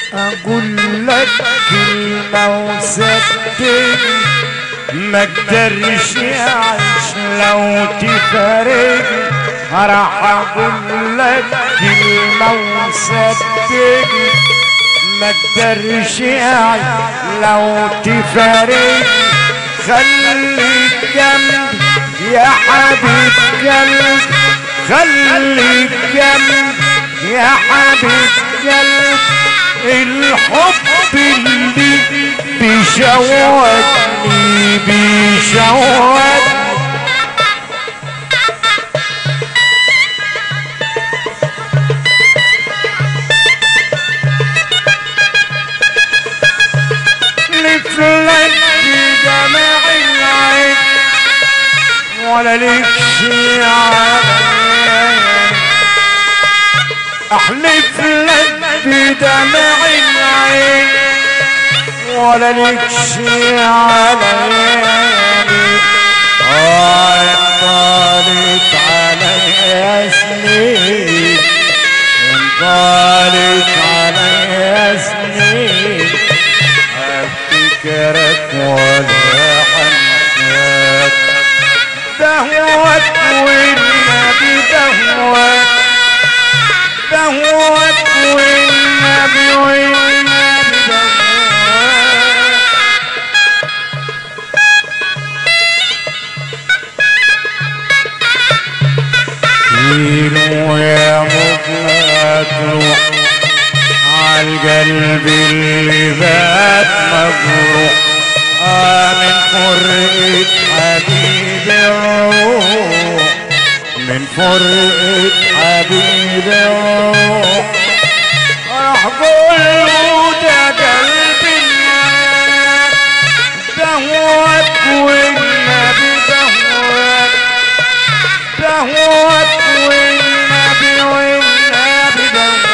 اقول لك كلمة وصدقني ما اقدرش اعيش لو تفارقني راح اقول لك كلمة وصدقني ما اقدرش اعيش لو تفارقني خليك جنبي يا حبيب قلبي خليك جنبي يا حبيب قلبي الحب اللي بيشوقني بيشوقني لفلان في جماع العين ولا ليك شي عليا احلف لك بدمع العين ولا لك شي عليا آه انطالت عليا سنين انطالت عليا سنين افتكرك ولا حنساك دهوت والنبي دهوت دهوت والنبي والنبي دهوت كيلو يا مبلغ تروح عالقلب اللي بات مجروح آه من فرقة حبيب الروح من فرقة حبيب الروح راح قوله ده قلبي الناس دهوت والنبي دهوت دهوت والنبي والنبي دهوت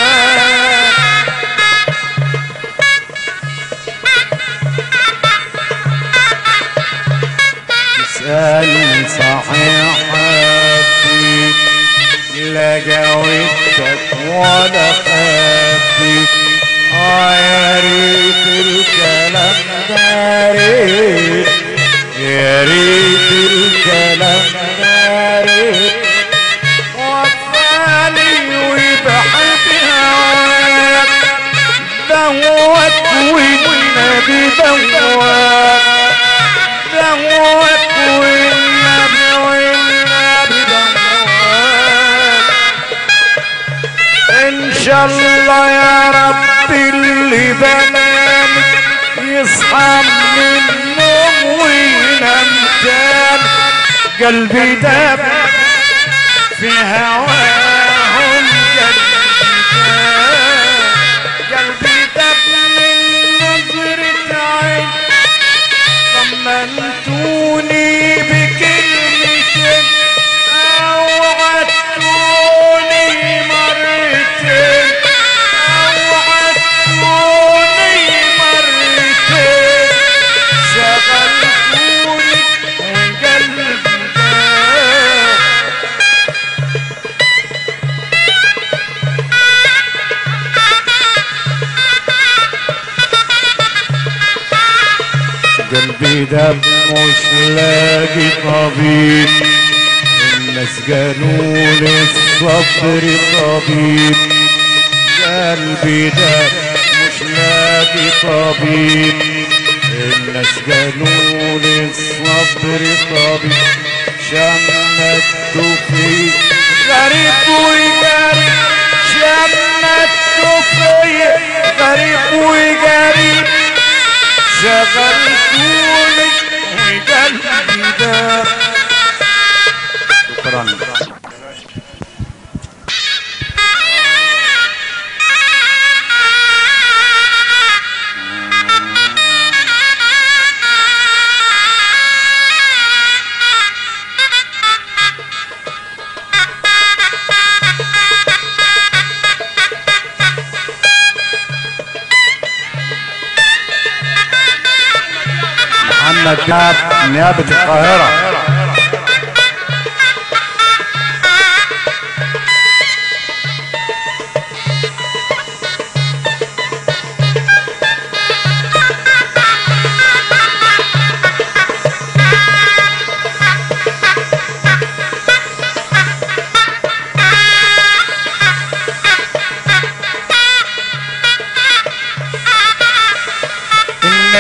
تسألني صحيح حبيت لا جاوبتك ولا خبيت اه يا ريت الكلام ده ريت يا ريت الكلام ده ريت وفاني وبحب هواك دوت والنبي دوت دوت والنبي والنبي دوت ان شاء الله يا رب اللي بنام يصحى من النوم وينام تاني قلبي داب في هواهم قلبي داب قلبي داب من نظرة عين طمنتوني بكلمتين اوعدتوني مرتين اوعدتوني مرتين شغلتوني وقلبي داب قلبي دم مش لاقي طبيب الناس قالوا لي الصبر طبيب قلبي دم مش لاقي طبيب الناس قالوا لي الصبر طبيب شمت في غريب وقريب شمت في غريب وقريب شغلتوني وقلبي دار شكرا محمد جاب نيابة القاهرة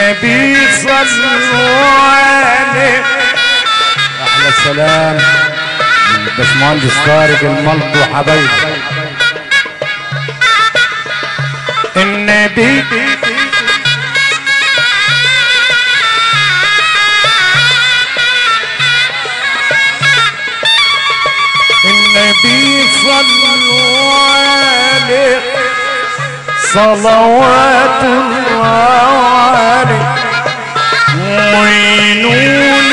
النبي صلوا عليه احلى السلام من باشمهندس طارق الملط وحبايبه النبي النبي صلوا عليه صلوات الله عليه وينون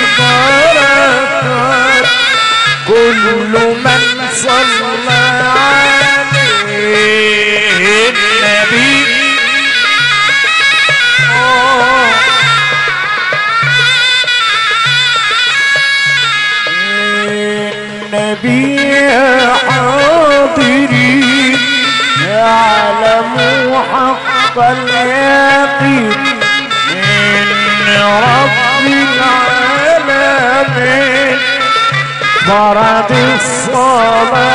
البركات كل من صلى عليه النبي آه. النبي حاضرين يعلموا حق اليقين إن رب العالمين فرض الصلاة